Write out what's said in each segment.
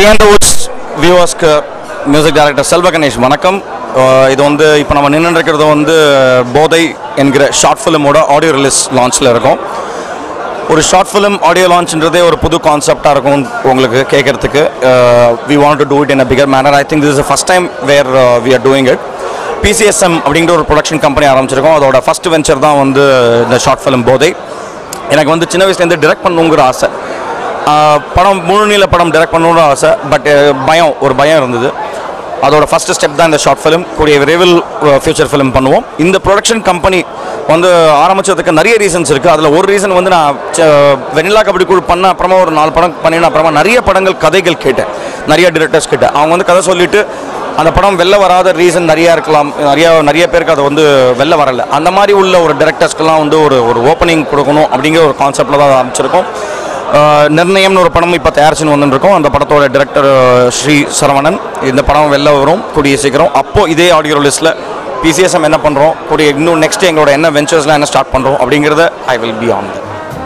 beyond woods வியூவர்ஸ்க்கு music director Selva Ganesh வணக்கம் அஹ் இது வந்து இப்போ நம்ம நின்று இருக்கிறது வந்து போதை என்கிற ஷார்ட் ஃபிலிமோட ஆடியோ ரிலீஸ் லான்ச்சில் இருக்கும் ஒரு ஷார்ட் ஃபிலிம் ஆடியோ லான்ச்ன்றதே ஒரு புது கான்செப்டாக இருக்கும் உங்களுக்கு கேட்கறதுக்கு we want to do it in a bigger manner I think this is first time where we are doing it PCSM அப்படிங்கிற ஒரு ப்ரொடக்ஷன் கம்பெனி ஆரம்பிச்சிருக்கோம் அதோட ஃபஸ்ட் வெஞ்சர் தான் வந்து இந்த ஷார்ட் ஃபிலிம் போதை எனக்கு வந்து சின்ன வயசுலேருந்து டிரெக்ட் பண்ணணுங்கிற ஆசை ஆஹ் படம் முழு நீள படம் டைரக்ட் பண்ணணும்னு ஆசை பட் பயம் ஒரு பயம் இருந்தது அதோட ஃபஸ்ட்டு ஸ்டெப் தான் இந்த ஷார்ட் ஃபிலிம் கூடிய விரைவில் ஃபியூச்சர் ஃபிலிம் பண்ணுவோம் இந்த ப்ரொடக்ஷன் கம்பெனி வந்து ஆரம்பிச்சதுக்கு நிறைய ரீசன்ஸ் இருக்குது அதில் ஒரு ரீசன் வந்து நான் ச- வெண்ணிலா கபடி குழு பண்ண அப்புறமா ஒரு நாலு படம் பண்ணின அப்புறமா நிறைய படங்கள் கதைகள் கேட்டேன் நிறைய டிரெக்டர்ஸ் கிட்ட அவங்க வந்து கதை சொல்லிட்டு அந்த படம் வெளில வராத ரீசன் நிறையா இருக்கலாம் நிறைய நிறைய பேருக்கு அது வந்து வெளில வரல அந்த மாதிரி உள்ள ஒரு டிரெக்டர்ஸ்க்கெல்லாம் வந்து ஒரு ஒரு ஓப்பனிங் கொடுக்கணும் அப்படிங்கிற ஒரு கான்செப்டில் தான் ஆரம்பிச்சிருக்கோம் ஆஹ் நிர்ணயம்னு ஒரு படம் இப்போ தயாரிச்சுன்னு வந்துருக்கோம் அந்த படத்தோட டிரெக்டர் ஸ்ரீ சரவணன் இந்த படம் வெளில வரும் கூடிய சீக்கிரம் அப்போது இதே ஆடியோ லிஸ்ட்டில் பிசிஎஸ்எம் என்ன பண்ணுறோம் கூடிய இன்னும் நெக்ஸ்ட் எங்களோட என்ன வெஞ்சர்ஸ்லாம் என்ன ஸ்டார்ட் பண்ணுறோம் அப்படிங்கிறத ஐ வில் பி ஆன்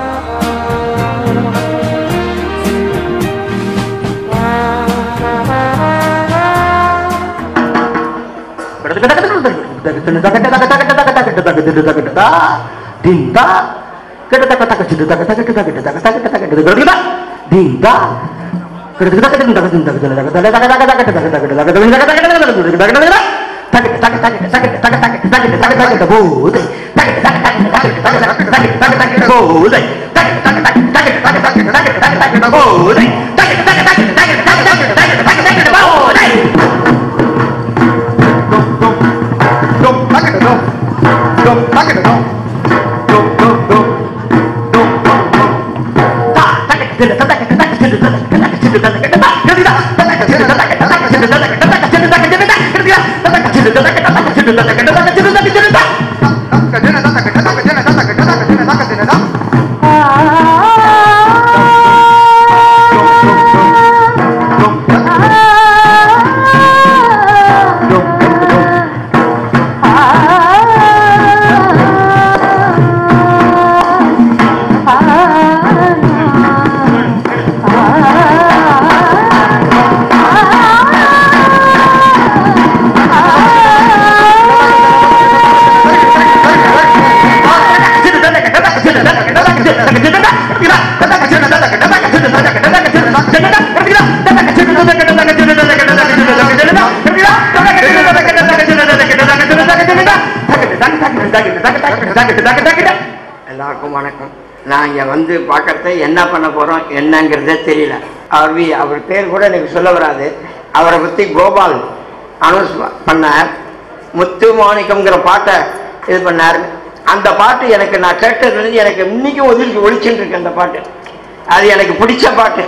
எல்லாருக்கும் வணக்கம் நான் இங்கே வந்து பார்க்கறத என்ன பண்ண போகிறோம் என்னங்கிறதே தெரியல அவர் வி அவர் பேர் கூட எனக்கு சொல்ல வராது அவரை பற்றி கோபால் அனௌன்ஸ் பண்ணார் முத்து மாணிக்கம்ங்கிற பாட்டை இது பண்ணார் அந்த பாட்டு எனக்கு நான் கேட்டதுலேருந்து எனக்கு இன்னைக்கும் ஒதுக்கி ஒழிச்சுட்டு இருக்கு அந்த பாட்டு அது எனக்கு பிடிச்ச பாட்டு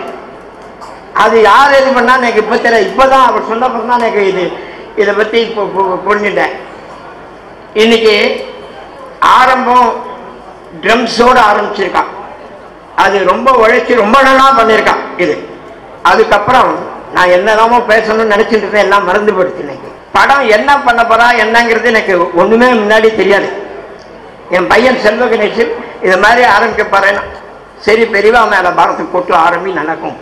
அது யார் இது பண்ணா எனக்கு இப்போ தெரியல இப்போ தான் அவர் சொன்னப்பறம் தான் எனக்கு இது இதை பற்றி இப்போ பு- புரிஞ்சுட்டேன் இன்னைக்கு ஆரம்பம் ட்ரம்ஸோடு ஆரம்பிச்சிருக்கான் அது ரொம்ப உழைச்சி ரொம்ப நல்லா பண்ணியிருக்கான் இது அதுக்கப்புறம் நான் என்னதாமோ பேசணும்னு நினச்சிட்டு இருந்தேன் எல்லாம் மறந்து போயிடுச்சு இன்னைக்கு படம் என்ன பண்ண போறா என்னங்கிறது எனக்கு ஒன்றுமே முன்னாடி தெரியாது என் பையன் செல்வ கணேசன் இது மாதிரி ஆரம்பிக்க போறேன்னா சரி பெரியவா மேலே பாரத்தை போட்டு ஆரம்பி நடக்கும்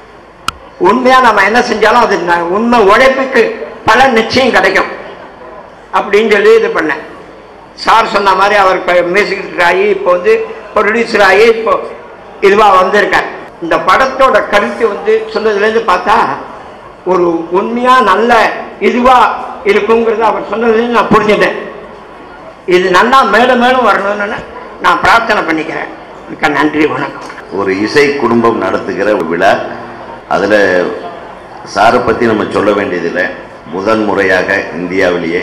உண்மையா நம்ம என்ன செஞ்சாலும் அது ந- உண்மை உழைப்புக்கு பல நிச்சயம் கிடைக்கும் அப்படின்னு சொல்லி இது பண்ணேன் சார் சொன்ன மாதிரி அவர் இப்போ மியூசிக் ஆகி இப்போ வந்து ப்ரொடியூசர் ஆகி இப்போ இதுவாக வந்திருக்கார் இந்த படத்தோட கருத்து வந்து சொன்னதுலேருந்து பார்த்தா ஒரு உண்மையாக நல்ல இதுவாக இருக்குங்கிறத அவர் சொன்னதுலேருந்து நான் புரிஞ்சுட்டேன் இது நல்லா மேலும் மேலும் வரணும்னு நான் பிரார்த்தனை பண்ணிக்கிறேன் மிக்க நன்றி வணக்கம் ஒரு இசை குடும்பம் நடத்துகிற ஒரு விழா அதில் சாரை பற்றி நம்ம சொல்ல வேண்டியதில்லை முதன் முறையாக இந்தியாவிலேயே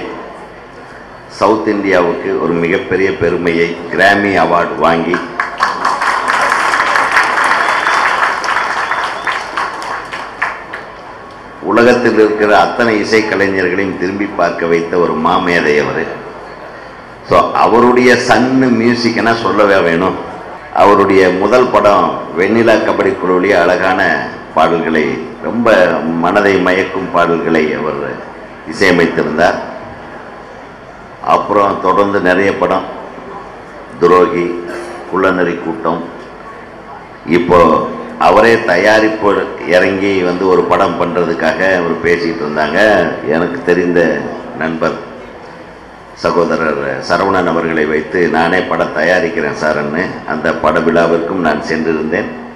சவுத் இந்தியாவுக்கு ஒரு மிகப்பெரிய பெருமையை கிராமி அவார்டு வாங்கி உலகத்தில் இருக்கிற அத்தனை இசைக்கலைஞர்களையும் திரும்பி பார்க்க வைத்த ஒரு மாமேதை அவர் ஸோ அவருடைய சன்னு மியூசிக்னா சொல்லவே வேணும் அவருடைய முதல் படம் வெண்ணிலா கபடி குழுவிலேயே அழகான பாடல்களை ரொம்ப மனதை மயக்கும் பாடல்களை அவர் இசையமைத்திருந்தார் அப்புறம் தொடர்ந்து நிறைய படம் துரோகி குள்ளநரி கூட்டம் இப்போ அவரே தயாரிப்பு இறங்கி வந்து ஒரு படம் பண்ணுறதுக்காக அவர் பேசிகிட்டு இருந்தாங்க எனக்கு தெரிந்த நண்பர் சகோதரர் சரவணன் அவர்களை வைத்து நானே படம் தயாரிக்கிறேன் சார்ன்னு அந்த பட விழாவிற்கும் நான் சென்றிருந்தேன்